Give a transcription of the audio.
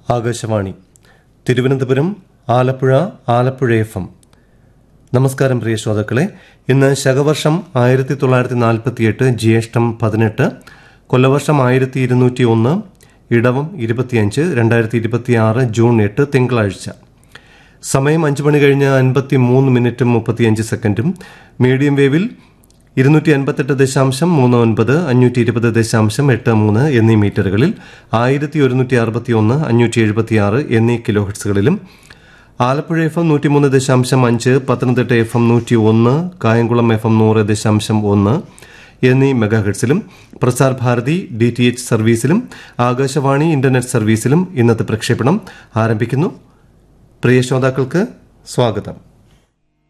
Akashvani Thiruvananthapuram Alappuzha Alappuzha F M നമസ്കാരം പ്രിയ ശ്രോതാക്കളെ ഇന്ന് ശകവർഷം ആയിരത്തി തൊള്ളായിരത്തി നാൽപ്പത്തിയെട്ട് ജ്യേഷ്ഠം പതിനെട്ട് കൊല്ലവർഷം ആയിരത്തി ഇരുന്നൂറ്റി ഒന്ന് ഇടവം ഇരുപത്തിയഞ്ച് രണ്ടായിരത്തി ഇരുപത്തിയാറ് ജൂൺ എട്ട് തിങ്കളാഴ്ച സമയം അഞ്ച് മണി കഴിഞ്ഞ് അൻപത്തി മൂന്ന് മിനിറ്റും മുപ്പത്തിയഞ്ച് സെക്കൻഡും മീഡിയം വേവിൽ ഇരുന്നൂറ്റി അൻപത്തെട്ട് ദശാംശം മൂന്ന് ഒൻപത് അഞ്ഞൂറ്റി ഇരുപത് ദശാംശം എട്ട് മൂന്ന് എന്നീ മീറ്ററുകളിൽ ആയിരത്തി ഒരുന്നൂറ്റി അറുപത്തി ഒന്ന് അഞ്ഞൂറ്റി എഴുപത്തി ആറ് എന്നീ കിലോ ഹെർട്സുകളിലും ആലപ്പുഴ എഫ് എം നൂറ്റിമൂന്ന് ദശാംശം അഞ്ച് പത്തനംതിട്ട എഫ് എം നൂറ്റി ഒന്ന് കായംകുളം എഫ് എം നൂറ് ദശാംശം ഒന്ന് എന്നീ മെഗാഹെഡ്സിലും Prasar Bharati D T H സർവീസിലും ആകാശവാണി ഇന്റർനെറ്റ് സർവീസിലും ഇന്നത്തെ പ്രക്ഷേപണം ആരംഭിക്കുന്നു പ്രിയ ശ്രോതാക്കൾക്ക് സ്വാഗതം